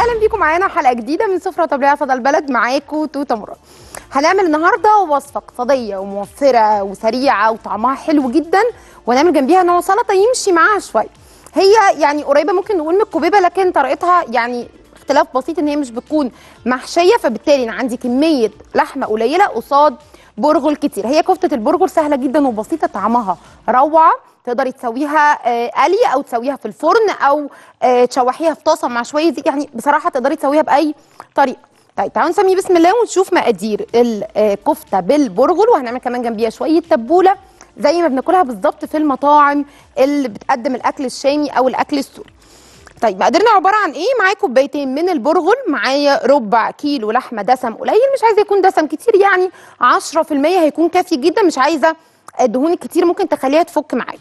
اهلا بيكم معانا حلقه جديده من سفره طبيعيه صدى البلد معاكم توته مراد هنعمل النهارده وصفه اقتصاديه وموفره وسريعه وطعمها حلو جدا ونعمل جنبيها نوع سلطه يمشي معاها شويه هي يعني قريبه ممكن نقول من الكوبيبه لكن طريقتها يعني اختلاف بسيط ان هي مش بتكون محشيه فبالتالي انا عندي كميه لحمه قليله قصاد برغل كتير هي كفته البرغل سهله جدا وبسيطه طعمها روعه تقدري تسويها آه، قلي او تسويها في الفرن او آه، تشوحيها في طاسه مع شويه زيت يعني بصراحه تقدري تسويها باي طريقه طيب تعالوا نسمي بسم الله ونشوف مقادير الكفته بالبرغل وهنعمل كمان جنبيها شويه تبوله زي ما بناكلها بالظبط في المطاعم اللي بتقدم الاكل الشامي او الاكل السوري طيب مقاديرنا عباره عن ايه معايا كوبايتين من البرغل معايا ربع كيلو لحمه دسم قليل مش عايزه يكون دسم كتير يعني 10% هيكون كافي جدا مش عايزه الدهون الكتير ممكن تخليها تفك معايا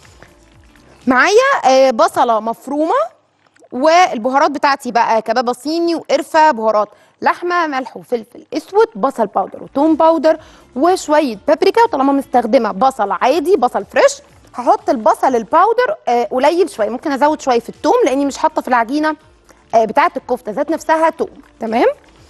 معايا آه، بصله مفرومه والبهارات بتاعتي بقى كبابه صيني وقرفه بهارات لحمه ملح وفلفل اسود بصل باودر وتوم باودر وشويه بابريكا وطالما مستخدمه بصل عادي بصل فريش هحط البصل الباودر آه، قليل شويه ممكن ازود شويه في التوم لاني مش حاطه في العجينه آه، بتاعه الكفته ذات نفسها توم تمام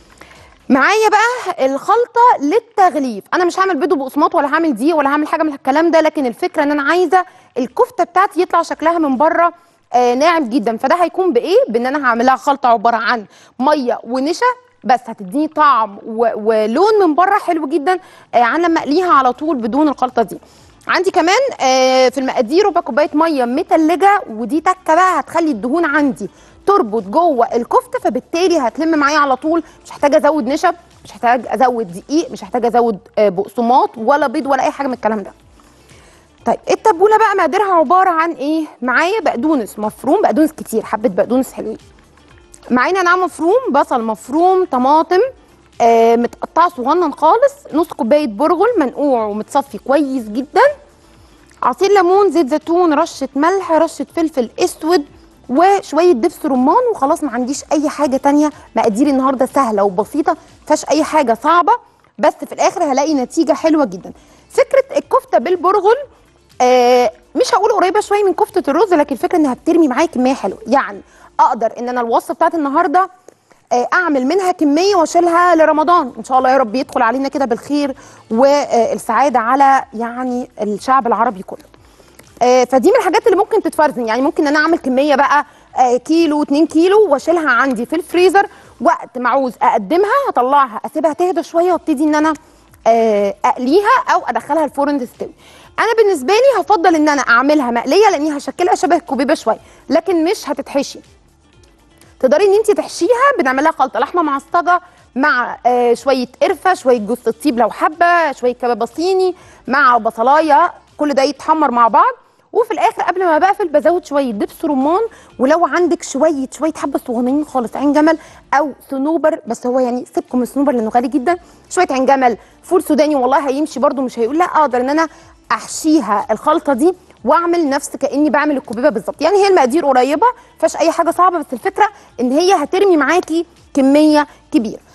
معايا بقى الخلطه للتغليف انا مش هعمل بيض وبقسماط ولا هعمل دقيق ولا هعمل حاجه من الكلام ده لكن الفكره ان انا عايزه الكفته بتاعتي يطلع شكلها من بره آه ناعم جدا فده هيكون بايه بان انا هعملها خلطه عباره عن ميه ونشا بس هتديني طعم و- ولون من بره حلو جدا آه عن لما اقليها على طول بدون الخلطه دي عندي كمان آه في المقادير ربع كوبايه ميه متلجه ودي تكه بقى هتخلي الدهون عندي تربط جوه الكفته فبالتالي هتلم معايا على طول مش هحتاج ازود نشا مش هحتاج ازود دقيق مش هحتاج ازود آه، بقسماط ولا بيض ولا اي حاجه من الكلام ده طيب التبوله بقى مقاديرها عباره عن ايه معايا بقدونس مفروم بقدونس كتير حبه بقدونس حلوين معايا نعناع مفروم بصل مفروم طماطم آه متقطعه صغنن خالص نص كوبايه برغل منقوع ومتصفي كويس جدا عصير ليمون زيت زيتون رشه ملح رشه فلفل اسود وشويه دبس رمان وخلاص ما عنديش اي حاجه تانية مقادير النهارده سهله وبسيطه فيهاش اي حاجه صعبه بس في الاخر هلاقي نتيجه حلوه جدا فكره الكفته بالبرغل آه مش هقول قريبه شويه من كفته الرز لكن الفكره انها بترمي معايا كميه حلوه يعني اقدر ان انا الوصفه بتاعت النهارده آه، اعمل منها كميه واشيلها لرمضان ان شاء الله يا رب يدخل علينا كده بالخير والسعاده على يعني الشعب العربي كله آه، فدي من الحاجات اللي ممكن تتفرزن يعني ممكن ان انا اعمل كميه بقى آه، كيلو 2 كيلو واشيلها عندي في الفريزر وقت ما عاوز اقدمها هطلعها اسيبها تهدى شويه وابتدي ان انا آه، اقليها او ادخلها الفرن تستوي انا بالنسبه لي هفضل ان انا اعملها مقليه لاني هشكلها شبه الكوبيبه شويه لكن مش هتتحشي تقدري ان انت تحشيها بنعملها خلطه لحمه معصجه مع آه، شويه قرفه شويه جوز الطيب لو حابه شويه كبابه صيني مع بصلايه كل ده يتحمر مع بعض وفي الاخر قبل ما بقفل بزود شويه دبس رمان ولو عندك شويه شويه حبه صغننين خالص عين جمل او صنوبر بس هو يعني سيبكم من الصنوبر لانه غالي جدا شويه عين جمل فول سوداني والله هيمشي برده مش هيقول لا اقدر ان انا احشيها الخلطه دي واعمل نفس كاني بعمل الكوبيبه بالظبط يعني هي المقادير قريبه فيهاش اي حاجه صعبه بس الفكره ان هي هترمي معاكي كميه كبيره